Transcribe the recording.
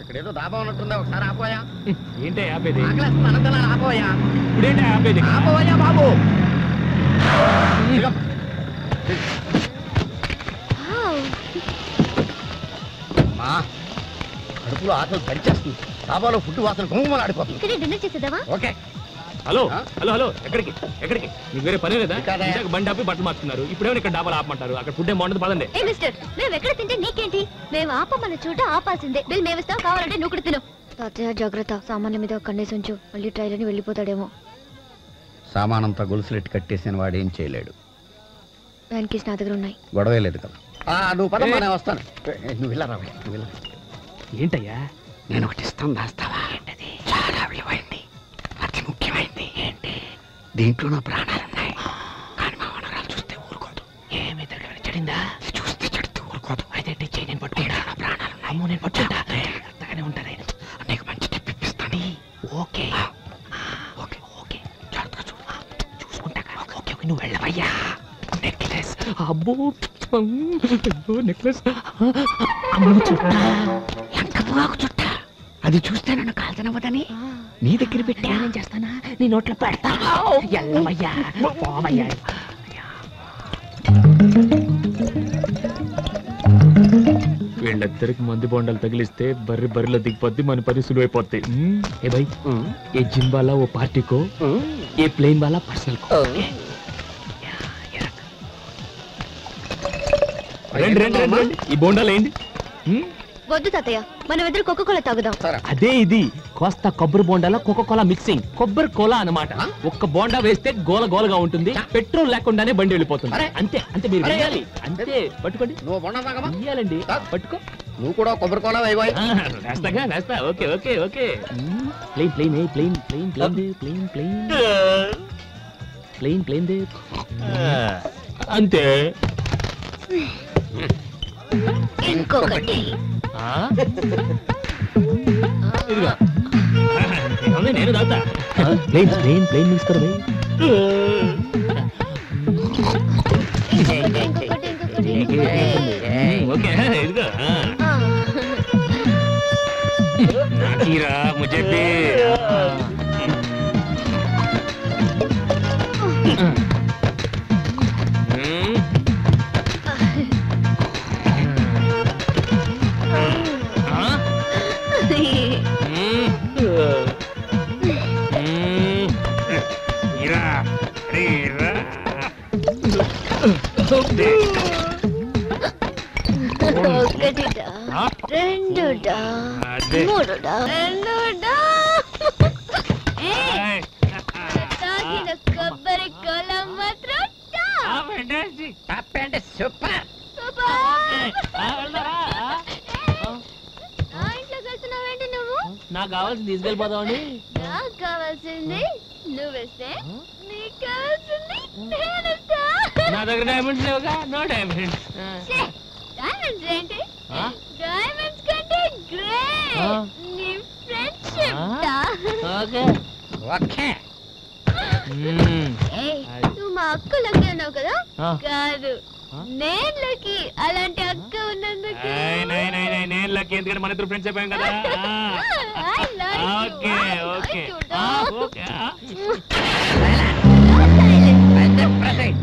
ఇక్కడ ఏదో దాబా ఉన్నట్టుందా ఒకసారి ఆపోయా ఏంటి ఆపేది ఆకలేస్తుంది అనంతలా ఆపోయా ఇప్పుడేంటి ఆపేది ఆపోయా బాబు ఇదిగో. అమ్మా కడుపులో ఆకలి పరిచేస్తుంది దాబాలో ఫుడ్ వాసన గుమ్మలు ఆడిపోతుంది ఇక్కడే డిన్నర్ చేసేదావా ఓకే హలో ఆ? హలో హలో ఎక్కడికి ఎక్కడికి మీకు వేరే పని లేదా కాదా? ఇందాక బండి ఆపి బట్టలు మార్చుకున్నారు ఇప్పుడేమో ఇక్కడ డాబాలు ఆపమంటారు అక్కడ ఫుడ్ ఏం బాగుంటుంది పదండి ఏ మిస్టర్ మేము ఎక్కడ తింటే నీకేంటి మేము ఆపమన్న చోట ఆపాల్సిందే బిల్ మేమిస్తాం కావాలంటే నువ్వు కూడా తిను తాతయ్య జాగ్రత్త సామాన్ల మీద కన్నేసి ఉంచు మళ్ళీ ట్రైల్ అని వెళ్ళిపోతాడేమో సామానంతా గొలుసులెట్టి కట్టేసిన వాడు ఏం చేయలేడు వ్యాన్ కీస్ నా దగ్గర ఉన్నాయి గొడవే లేదు కదా ఆ, నువ్వు పదమ్మా నేను వస్తాను ఏ, నువ్వు వెళ్ళరా నువ్వు వెళ్ళరా ఏంటయ్యా నేను ఒకటి ఇస్తాను దాస్తావా ఏంటది చాలా విలువైంది అతి ముఖ్యమైనది ఏంటి దీంట్లో నా ప్రాణాలు ఉన్నాయి కానీ మా వనరాలు చూస్తే ఊరుకోదు ఏమి తిరగని చెడిందా ఇది చూస్తే చెడుతూ ఊరుకోదు అయితే టీచర్ నేను పట్టుకుంటా నా ప్రాణాలు ఉన్నాయి అమ్మో నేను పట్టుకుంటా అంతగానే ఉంటాను నీకు మంచి టిప్ ఇప్పిస్తాను ఓకే ఓకే ఓకే జాగ్రత్తగా చూడు చూసుకుంటా ఓకే ఓకే నువ్వు వెళ్ళవయ్యా నెక్లెస్ అబ్బో అయ్యో నెక్లెస్ లంకపోగాకు చుట్ట అది చూస్తే నన్ను కాల్చనవ్వదని నీ దగ్గర పెట్టి ఏం చేస్తానా నీ నోట్లో పెడతా ఎల్లవయ్యా పోవయ్యా వీళ్ళిద్దరికి మందు బొండాలు తగిలిస్తే బర్రి బర్రెలో దిగిపోద్ది మన పని సులువైపోద్ది మ్మ్. ఏ భాయ్ ఏ జిమ్ వాలా ఓ పార్టీ కో ఏ ప్లేన్ వాలా పర్సనల్ కో రండి రండి రండి రండి. ఈ బోండాలు ఏంటి మ్మ్? వద్దు తాతయ్య మనం ఇద్దరు కొక్క కోల తాగుదాం అదే ఇది కోస్తా కొబ్బరి బోండాలో కోకో కోలా మిక్సింగ్ కొబ్బరి కోలా అన్నమాట ఒక్క బోండా వేస్తే గోల గోలగా ఉంటుంది పెట్రోల్ లేకుండానే బండి వెళ్ళిపోతుంది అరే. అంతే అంతే మీరు అరే. వేయాలి అంతే పట్టుకోండి నువ్వు బొండ తాగమా వేయాలండి తాగు. పట్టుకో నువ్వు కూడా కొబ్బరి కోలా వైవాయి ఆ, వేస్తాగా వేస్తా okay okay okay plane plane ఏ ప్లేన్ ప్లేన్ ప్లేన్ దే ప్లేన్ ప్లేన్ ప్లేన్ ప్లేన్ దే అంతే ఇంకొకటి ఆ? ఇదిగో ఏముంది, నేను తాగుతా ప్లేన్ ప్లేన్ ప్లేన్ తీసుకోరు భయ్ ఇంకొకటి ఇంకొకటి ఓకే ఇదిగో ఆ. ఆ. నాకీరా ముజే దే. మ్మ్. ఆ? మ్మ్. మ్మ్. ఇరా అరే ఇరా ఒకటిడా ఆ? రెండుడా అదే. మూడుడా రెండుడా ఏయ్, ఆయ్. తాగిన కొబ్బరి కోల మాత్రం టా. ఆ, fantastic. Super super. ఆ, వెళ్దారా? ఆ? నా ఇంట్లోకి వెళ్తున్నావేంటి నువ్వు నాకు కావాల్సింది తీసుకెళ్ళిపోదామని నాకు కావాల్సింది నువ్వేస్తే నీకు కావాల్సింది నేనేస్తా. నా దగ్గర డైమండ్స్ లేవుగా నో డైమండ్స్ ఛే, డైమండ్స్ ఏంటి ఆ? డైమండ్స్ కంటే గ్రే ఆ? నీ ఫ్రెండ్షిప్ ఆ? దా. ఓకే ఓకే ఏయ్, నువ్వు మా అక్క లక్కి ఉన్నావు కదా ఆ. కాదు ఆ? నేను లక్కి అలాంటి అక్క ఉన్నందుకు నేను లక్కీ ఎందుకంటే మన ఇద్దరు ఫ్రెండ్స్ అయిపోయాం కదా I love you. Okay I love okay you, ah, dog. Okay ah. No silence. Present